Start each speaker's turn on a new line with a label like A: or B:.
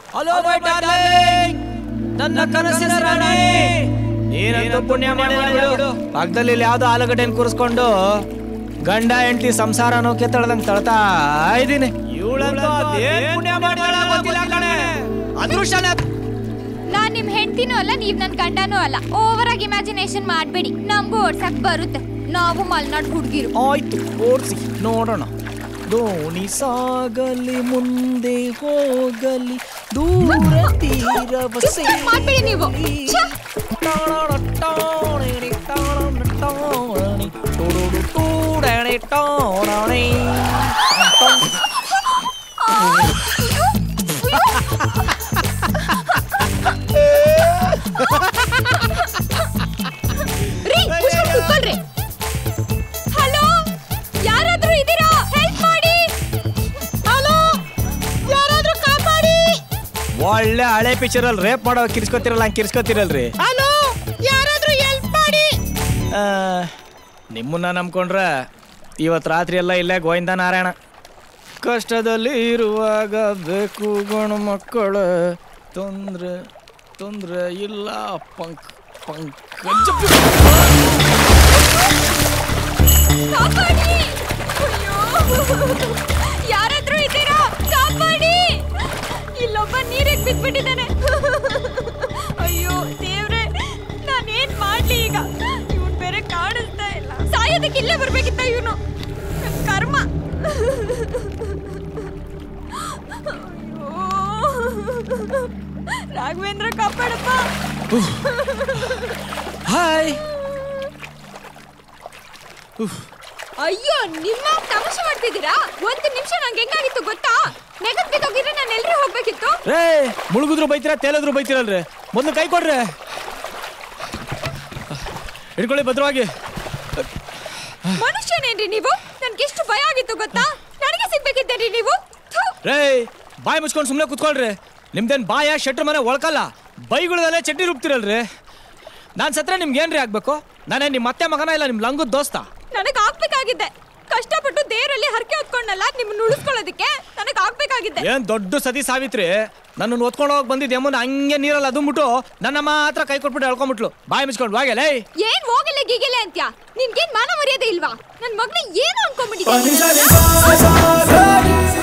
A: Hello my darling ನನ್ನ ಕನಸಿನ ರಾಣಿ ನೀನಂತೂ ಪುಣ್ಯ ಮಾಡಿಬಿಡು ಪಕ್ಕದಲ್ಲಿ ಇಲ್ಲಿ ಯಾವ್ದೋ ಆಲೂಗಡ್ಡೆನ್ ಕೂರಿಸ್ಕೊಂಡು ಗಂಡ ಹೆಂಡತಿ ಸಂಸಾರ ನೌಕೆ ತಳ್ದಂಗ್ ತಳ್ತಾ ಇದ್ದೀನಿ ಇವಳಂತೂ ಅದೇನ್ ಪುಣ್ಯ ಮಾಡಿದಾಳ ಗೊತ್ತಿಲ್ಲ ಕಣೆ ಅದೃಷ್ಟನೇ
B: ನಾನ್ ನಿಮ್ ಹೆಂಡ್ತಿನೂ ಅಲ್ಲ ನೀವ್ ನನ್ ಗಂಡನೂ ಅಲ್ಲ ಓವರ್ ಆಗಿ ಇಮ್ಯಾಜಿನೇಷನ್ ಮಾಡ್ಬೇಡಿ ನಮ್ಗೂ ಓಡ್ಸಕ್ ಬರುತ್ತೆ ನಾವು ಮಲ್ನಾಡ್ ಹುಡ್ಗಿರು
A: ಆಯ್ತು ಓಡಿಸಿ ನೋಡೋಣ ದೋಣಿ ಸಾಗಲಿ ಮುಂದೆ ಹೋಗಲಿ ದೂರ ತೀರವ
B: Disturb ಮಾಡ್ಬೇಡಿ ನೀವು. ಛೆ! ರೀ ಮುಚ್ಕೊಂಡ್ ಕೂತ್ಕೊಳ್ರಿ ಹಲೋ ಯಾರಾದ್ರೂ ಇದೀರಾ ಹೆಲ್ಪ್ ಮಾಡಿ ಹಲೋ ಯಾರಾದ್ರೂ ಕಾಪಾಡಿ
A: ಒಳ್ಳೆ ಹಳೆ ಪಿಕ್ಚರ್ ಅಲ್ಲಿ ರೇಪ್ ಮಾಡೋ ಕಿರ್ಸ್ಕೊತಿರಲ್ಲ ಹಂಗೆ ಕಿರ್ಸ್ಕೊತಿರಲ್ರಿ
B: ಹಲೋ ಯಾರಾದ್ರೂ ಹೆಲ್ಪ್ ಮಾಡಿ
A: ಆ, ನಿಮ್ಮನ್ನ ನಂಬ್ಕೊಂಡ್ರೆ ಇವತ್ತು ರಾತ್ರಿ ಎಲ್ಲ ಇಲ್ಲೇ ಗೋವಿಂದ ನಾರಾಯಣ ಕಷ್ಟದಲ್ಲಿ ಇರುವಾಗ ಬೇಕು ಗಣ ಮಕ್ಕಳ ತೊಂದ್ರೆ ತೊಂದ್ರೆ ಇಲ್ಲ ಪಂಕ್ ಪಂಕಜ
B: ಕಾಪಾಡಿ ಅಯ್ಯೋ ಯಾರಾದ್ರೂ ಇದ್ದೀರಾ ಕಾಪಾಡಿ ಇಲ್ಲೊಬ್ಬ ನೀರಿಗೆ ಬಿದ್ಬಿಟ್ಟಿದ್ದಾನೆ ಅಯ್ಯೋ ದೇವ್ರೆ ನಾನೇನ್ ಮಾಡ್ಲಿ ಈಗ ಇವನ್ ಬೇರೆ ಕಾಣಿಸ್ತಾ ಇಲ್ಲ ಸಾಯೋದಕ್ಕೆ ಇಲ್ಲೇ ಬರ್ಬೇಕಿತ್ತ ಇವನು ಕರ್ಮ ಅಯ್ಯೋ. ರಾಘವೇಂದ್ರ ಕಾಪಾಡಪ್ಪ
A: ಹಾಯ್
B: ಅಯ್ಯೋ ನಿಮ್ಮ ತಮಾಷೆ ಮಾಡ್ತಿದ್ದೀರಾ ಒಂದು ನಿಮಿಷ ನಂಗೆ ಹೆಂಗಾಗಿತ್ತು ಗೊತ್ತಾ ನೆಗದ್ ಬಿದ್ದೋಗಿದ್ರೆ ನಾನು ಎಲ್ರೂ ಹೋಗ್ಬೇಕಿತ್ತು
A: ರೇ ಮುಳುಗಿದ್ರು ಬೈತೀರಾ ತೇಲಿದ್ರು ಬೈತೀರಲ್ರಿ ಮೊದಲು ಕೈ ಕೊಡ್ರಿ ಹಿಡ್ಕೊಳ್ಳಿ ಭದ್ರವಾಗಿ
B: ಮನುಷ್ಯನೇನ್ರಿ ನೀವು ನನ್ಗೆ ಎಷ್ಟು ಭಯ ಆಗಿತ್ತು ಗೊತ್ತಾ ನನಗೆ ಸಿಗ್ಬೇಕಿದ್ದೀರಿ ನೀವು ಥು.
A: ರೇ ಬಾಯಿ ಮುಚ್ಕೊಂಡು ಸುಮ್ಮನೆ ಕುತ್ಕೊಳ್ರಿ ನಿಮ್ದೇನ್ ಬಾಯ ಶೆಟ್ರ್ ಮನೆ ಒಳ್ಕಲ್ಲ ಬೈಗಳದಲ್ಲೇ ಚಟ್ನಿ ರುಬ್ತಿರಲ್ರಿ ನಾನು ಸತ್ರ ನಿಮ್ಗೆ ಏನ್ರಿ ಆಗ್ಬೇಕು ನಾನೇ ನಿಮ್ಮ ಮತ್ತೆ ಮಗನ ಇಲ್ಲ ನಿಮ್ಮ ಲಂಗುದ್ ದೋಸ್ತ
B: ನನಗ್ ಆಗ್ಬೇಕಾಗಿದ್ದೆ ಕಷ್ಟಪಟ್ಟು ದೇವರಲ್ಲಿ ಹರಕೆ ಹೊತ್ಕೊಂಡಲ್ಲ ನಿಮ್ಮನ್ನ ಉಳಿಸ್ಕೊಳ್ಳೋದಕ್ಕೆ ನನಗ್ ಆಗ್ಬೇಕಾಗಿದ್ದೆ
A: ಏನ್ ದೊಡ್ಡ ಸತಿ ಸಾವಿತ್ರಿ ನನ್ನನ್ನು ಒತ್ಕೊಂಡು ಹೋಗಿ ಬಂದಿದ್ದೆ ಅಮ್ಮನ ಹಂಗೆ ನೀರಲ್ಲಿ ಅದುಂಬಿಟ್ಟು ನನ್ನ ಮಾತ್ರ ಕೈ ಕೊಟ್ಬಿಟ್ಟು ಎಳ್ಕೊಂಬಿಟ್ಲು ಬಾಯಿ ಮುಚ್ಕೊಂಡು ಬಾಗೆಲೇ
B: ಏನ್ ಹೋಗಲೆ ಗೀಗಲೆ ಅಂತ್ಯ ನಿನ್ಗೇನ್ ಮಾನ ಮರ್ಯಾದೆ ಇಲ್ವಾ ನನ್ ಮಗ್ನ ಏನು ಅನ್ಕೊಂಡ್ಬಿಟ್ಟಿದ್ದೆ